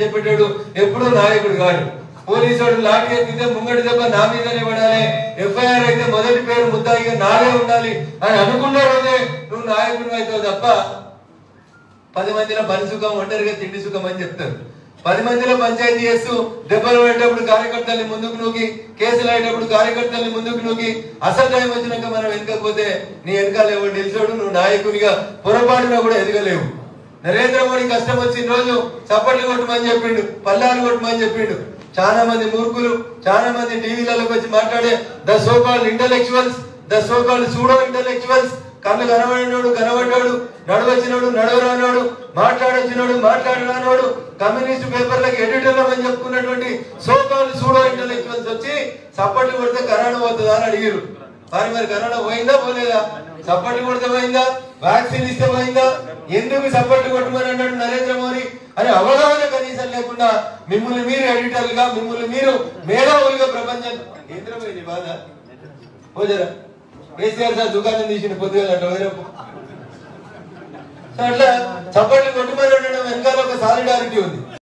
అని చెప్పేటాడు ఎప్పుడు నాయకుడు కాడు పోలీసు వాడు లాఠీ ఎత్తితే ముంగడి దెబ్బ నా మీదనే పడాలి ఎఫ్ఐఆర్ అయితే మొదటి పేరు ముద్దాయిగా నాదే ఉండాలి అని అనుకున్న రోజే నువ్వు నాయకుడు అవుతావు తప్ప పది మందిలో పని సుఖం ఒంటరిగా తిండి సుఖం అని చెప్తారు పది మందిలో పంచాయతీ చేస్తూ దెబ్బలు పడేటప్పుడు కార్యకర్తల్ని ముందుకు నూకి కేసులు అయ్యేటప్పుడు కార్యకర్తల్ని ముందుకు నూకి అసలు టైం వచ్చినాక మనం వెనకపోతే నీ వెనకాల ఎవరు నిలిచాడు నువ్వు నాయకునిగా పొరపాటున కూడా ఎదగలేవు నరేంద్ర మోడీ కష్టం వచ్చిన రోజు చప్పట్లు కొట్టమని చెప్పిండు పల్లాలు కొట్టమని చెప్పిండు చాలా మంది మూర్ఖులు చాలా మంది టీవీలలోకి వచ్చి మాట్లాడే the so called intellectuals the so called pseudo intellectuals కళ్ళు కనబడినోడు కనబడ్డాడు నడవచ్చినోడు నడవరానోడు మాట్లాడొచ్చినోడు మాట్లాడరానోడు కమ్యూనిస్ట్ పేపర్లకు ఎడిటర్లు అని చెప్పుకున్నటువంటి సోకాల్ సూడో ఇంటలెక్చువల్స్ వచ్చి సప్పట్లు కొడితే కరోనా పోతుందా అని అడిగారు మరి మరి కరోనా పోయిందా పోలేదా సప్పట్లు కొడితే పోయిందా వ్యాక్సిన్ ఇస్తే పోయిందా ఎందుకు సప్పట్లు కొట్టమని అన్నాడు నరేంద్ర మోడీ అని అవగాహన కనీసం లేకుండా మిమ్మల్ని మీరు ఎడిటర్లుగా మిమ్మల్ని మీరు మేధావులుగా ప్రపంచం కేంద్రం పోయింది బాధ పోజరా కేసీఆర్ సార్ దుకాణం తీసిన పొద్దుగా వైరపు సో అట్లా చప్పట్లు కొట్టుమని ఉండడం వెనకాల ఒక సాలిడారిటీ ఉంది